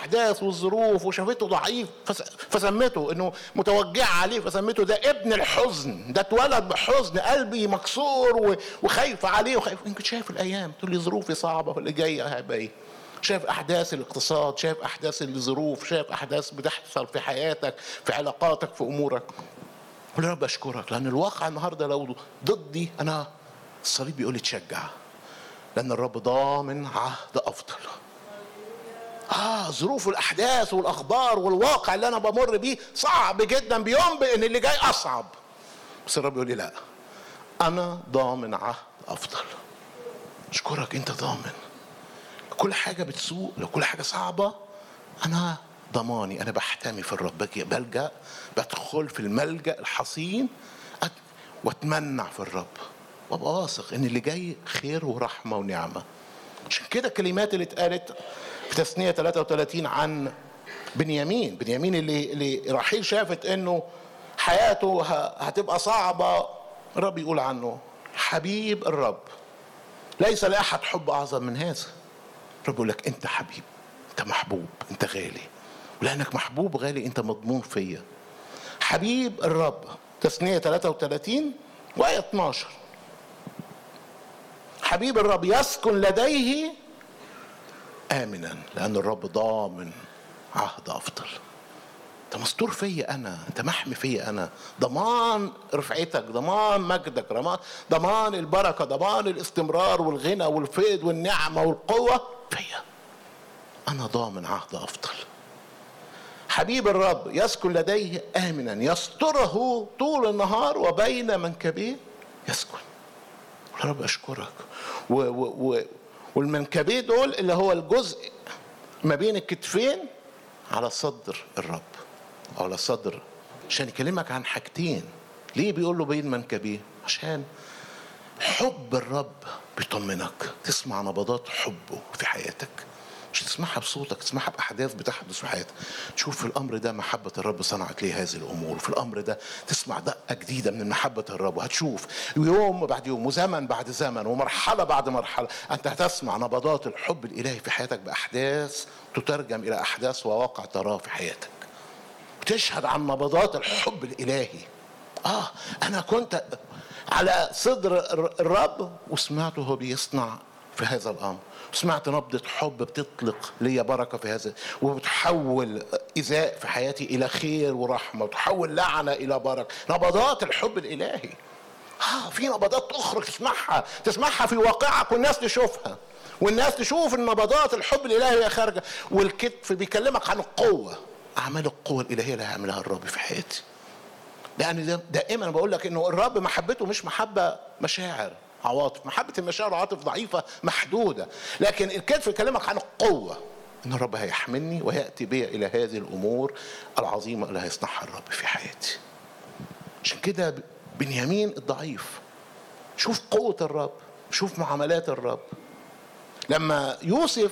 الاحداث والظروف وشافته ضعيف فسمته انه متوجعه عليه فسمته ده ابن الحزن ده اتولد بحزن قلبي مكسور وخايف عليه وخايف يمكن شايف الايام تقول لي ظروفي صعبه واللي جايه هيبقى ايه شايف احداث الاقتصاد شايف احداث الظروف شايف احداث بتحصل في حياتك في علاقاتك في امورك قول يا رب اشكرك لان الواقع النهارده لو ضدي انا الصليب بيقول لي تشجع لان الرب ضامن عهد افضل اه ظروف الاحداث والاخبار والواقع اللي انا بمر بيه صعب جدا بينبئ ان اللي جاي اصعب بس الرب يقول لي لا انا ضامن عهد افضل اشكرك انت ضامن كل حاجه بتسوء لو كل حاجه صعبه انا ضماني انا بحتمي في الرب باجي بلجا بدخل في الملجا الحصين واتمنع في الرب وابقى واثق ان اللي جاي خير ورحمه ونعمه عشان كده الكلمات اللي اتقالت في تثنيه 33 عن بنيامين بنيامين اللي اللي رحيل شافت انه حياته هتبقى صعبه الرب يقول عنه حبيب الرب ليس لاحد حب اعظم من هذا الرب يقول لك انت حبيب انت محبوب انت غالي ولانك محبوب غالي انت مضمون فيا حبيب الرب تثنيه 33 وايه 12 حبيب الرب يسكن لديه امنا لان الرب ضامن عهد افضل انت مستور فيا انا انت محمي فيا انا ضمان رفعتك ضمان مجدك ضمان ضمان البركه ضمان الاستمرار والغنى والفيض والنعمه والقوه فيا انا ضامن عهد افضل حبيب الرب يسكن لديه امنا يستره طول النهار وبين منكبيه يسكن يا رب اشكرك و و و والمنكبيه دول اللي هو الجزء ما بين الكتفين على صدر الرب او على صدر عشان يكلمك عن حاجتين ليه بيقول له بين منكبيه عشان حب الرب بيطمنك تسمع نبضات حبه في حياتك مش تسمعها بصوتك تسمعها باحداث بتحدث في حياتك تشوف في الامر ده محبه الرب صنعت ليه هذه الامور وفي الامر ده تسمع دقه جديده من محبه الرب وهتشوف يوم بعد يوم وزمن بعد زمن ومرحله بعد مرحله انت هتسمع نبضات الحب الالهي في حياتك باحداث تترجم الى احداث وواقع تراه في حياتك تشهد عن نبضات الحب الالهي اه انا كنت على صدر الرب وسمعته هو بيصنع في هذا الامر سمعت نبضة حب بتطلق لي بركة في هذا وبتحول إيذاء في حياتي إلى خير ورحمة وتحول لعنة إلى بركة نبضات الحب الإلهي آه في نبضات أخرى تسمعها تسمعها في واقعك والناس تشوفها والناس تشوف النبضات الحب الإلهي وهي خارجة والكتف بيكلمك عن القوة أعمال القوة الإلهية اللي هيعملها الرب في حياتي لأن دائما بقول لك إنه الرب محبته مش محبة مشاعر عواطف محبة المشاعر والعواطف ضعيفة محدودة لكن الكتف يكلمك عن القوة ان الرب هيحملني وياتي بي الى هذه الامور العظيمه اللي هيصنعها الرب في حياتي عشان كده بنيامين الضعيف شوف قوه الرب شوف معاملات الرب لما يوسف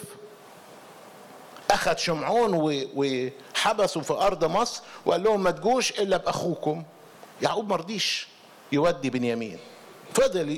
اخذ شمعون وحبسه في ارض مصر وقال لهم ما تجوش الا باخوكم يعقوب ما رضيش يودي بنيامين فضل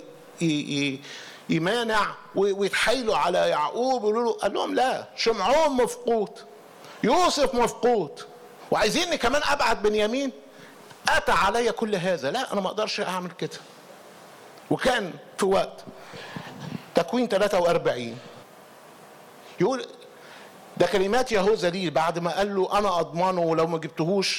يمانع ويتحايلوا على يعقوب ويقولوا له قال لهم لا شمعون مفقود يوسف مفقود وعايزيني كمان ابعت بنيامين اتى علي كل هذا لا انا ما اقدرش اعمل كده وكان في وقت تكوين 43 يقول ده كلمات يهوذا ليه بعد ما قال له انا اضمنه ولو ما جبتهوش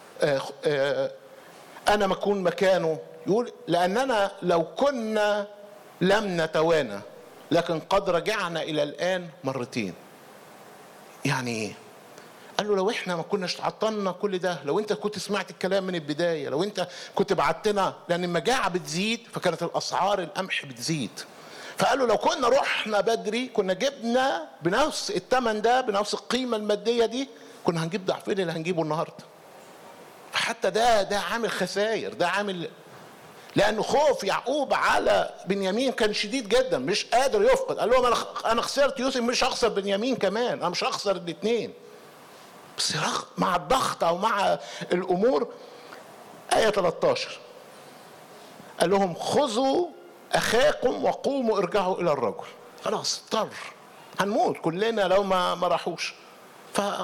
انا ما اكون مكانه يقول لأننا لو كنا لم نتوانى لكن قد رجعنا إلى الآن مرتين يعني إيه؟ قال له لو احنا ما كناش عطلنا كل ده لو انت كنت سمعت الكلام من البدايه لو انت كنت بعتنا لان المجاعه بتزيد فكانت الاسعار القمح بتزيد فقال له لو كنا رحنا بدري كنا جبنا بنفس الثمن ده بنفس القيمه الماديه دي كنا هنجيب ضعفين اللي هنجيبه النهارده فحتى ده ده عامل خسائر ده عامل لانه خوف يعقوب على بنيامين كان شديد جدا مش قادر يفقد قال لهم انا انا خسرت يوسف مش هخسر بنيامين كمان انا مش هخسر الاثنين بس مع الضغط او مع الامور ايه 13 قال لهم خذوا اخاكم وقوموا ارجعوا الى الرجل خلاص اضطر هنموت كلنا لو ما ما راحوش